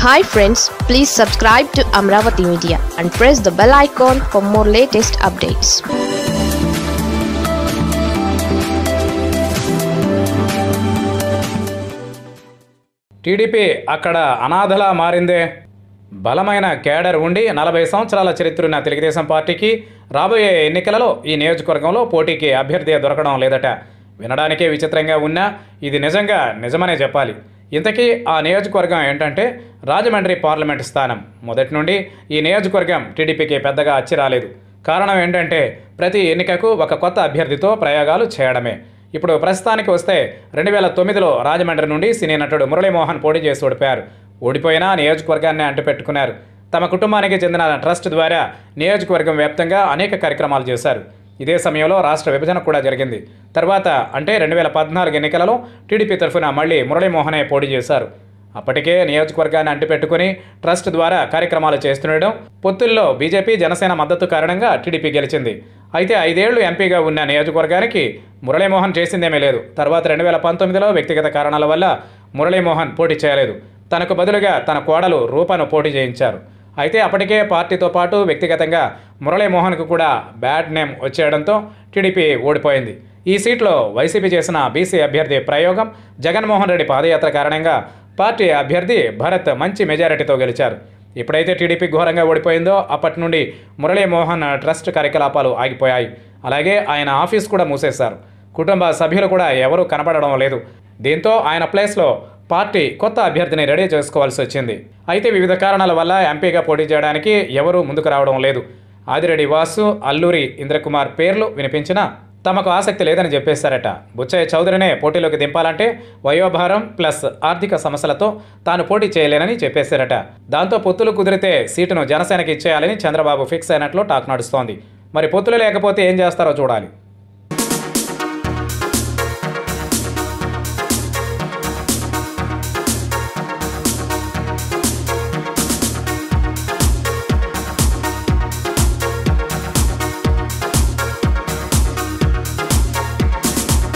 hi friends please subscribe to Amaravati media and press the bell icon for more latest updates TDP అక్కడ అనాథలా మారిందే బలమైన cadre ఉండి నలభై సంవత్సరాల చరిత్ర ఉన్న తెలుగుదేశం పార్టీకి రాబోయే ఎన్నికలలో ఈ నియోజకవర్గంలో పోటీకి అభ్యర్థి దొరకడం లేదట వినడానికే విచిత్రంగా ఉన్నా ఇది నిజంగా నిజమనే చెప్పాలి ఇంతకీ ఆ నియోజకవర్గం ఏంటంటే రాజమండ్రి పార్లమెంటు స్థానం మొదటి నుండి ఈ నియోజకవర్గం టీడీపీకి పెద్దగా అచ్చి రాలేదు కారణం ఏంటంటే ప్రతి ఎన్నికకు ఒక కొత్త అభ్యర్థితో ప్రయోగాలు చేయడమే ఇప్పుడు ప్రస్తుతానికి వస్తే రెండు వేల తొమ్మిదిలో రాజమండ్రి నుండి సినీ నటుడు మురళీమోహన్ పోటీ చేసి ఓడిపోయారు ఓడిపోయినా నియోజకవర్గాన్ని అంటిపెట్టుకున్నారు తమ కుటుంబానికి చెందిన ట్రస్ట్ ద్వారా నియోజకవర్గం వ్యాప్తంగా అనేక కార్యక్రమాలు చేశారు ఇదే సమయంలో రాష్ట్ర విభజన కూడా జరిగింది తర్వాత అంటే రెండు వేల పద్నాలుగు ఎన్నికలలో టీడీపీ తరఫున మళ్ళీ మురళీమోహనే పోటీ చేశారు అప్పటికే నియోజకవర్గాన్ని అంటిపెట్టుకుని ట్రస్ట్ ద్వారా కార్యక్రమాలు చేస్తుండడం పొత్తుల్లో బీజేపీ జనసేన మద్దతు కారణంగా టీడీపీ గెలిచింది అయితే ఐదేళ్లు ఎంపీగా ఉన్న నియోజకవర్గానికి మురళీమోహన్ చేసిందేమీ లేదు తర్వాత రెండు వేల పంతొమ్మిదిలో వ్యక్తిగత కారణాల వల్ల మురళీమోహన్ పోటీ చేయలేదు తనకు బదులుగా తన కోడలు రూపను పోటీ చేయించారు అయితే అప్పటికే పార్టీతో పాటు వ్యక్తిగతంగా మురళీమోహన్కు కూడా బ్యాడ్ నేమ్ వచ్చేయడంతో టీడీపీ ఓడిపోయింది ఈ సీట్లో వైసీపీ చేసిన బీసీ అభ్యర్థి ప్రయోగం జగన్మోహన్ రెడ్డి పాదయాత్ర కారణంగా పార్టీ అభ్యర్థి భరత్ మంచి మెజారిటీతో గెలిచారు ఎప్పుడైతే టీడీపీ ఘోరంగా ఓడిపోయిందో అప్పటి నుండి మురళీమోహన్ ట్రస్ట్ కార్యకలాపాలు ఆగిపోయాయి అలాగే ఆయన ఆఫీస్ కూడా మూసేశారు కుటుంబ సభ్యులు కూడా ఎవరూ కనపడడం లేదు దీంతో ఆయన ప్లేస్లో పార్టీ కొత్త అభ్యర్థిని రెడీ చేసుకోవాల్సి వచ్చింది అయితే వివిధ కారణాల వల్ల ఎంపీగా పోటీ చేయడానికి ఎవరూ ముందుకు రావడం లేదు ఆదిరెడ్డి వాసు అల్లూరి ఇంద్రకుమార్ పేర్లు వినిపించినా తమకు ఆసక్తి లేదని చెప్పేశారట బుచ్చయ్య చౌదరినే పోటీలోకి దింపాలంటే వయోభారం ప్లస్ ఆర్థిక సమస్యలతో తాను పోటీ చేయలేనని చెప్పేశారట దాంతో పొత్తులు కుదిరితే సీటును జనసేనకి ఇచ్చేయాలని చంద్రబాబు ఫిక్స్ అయినట్లు టాక్ నడుస్తోంది మరి పొత్తులు లేకపోతే ఏం చేస్తారో చూడాలి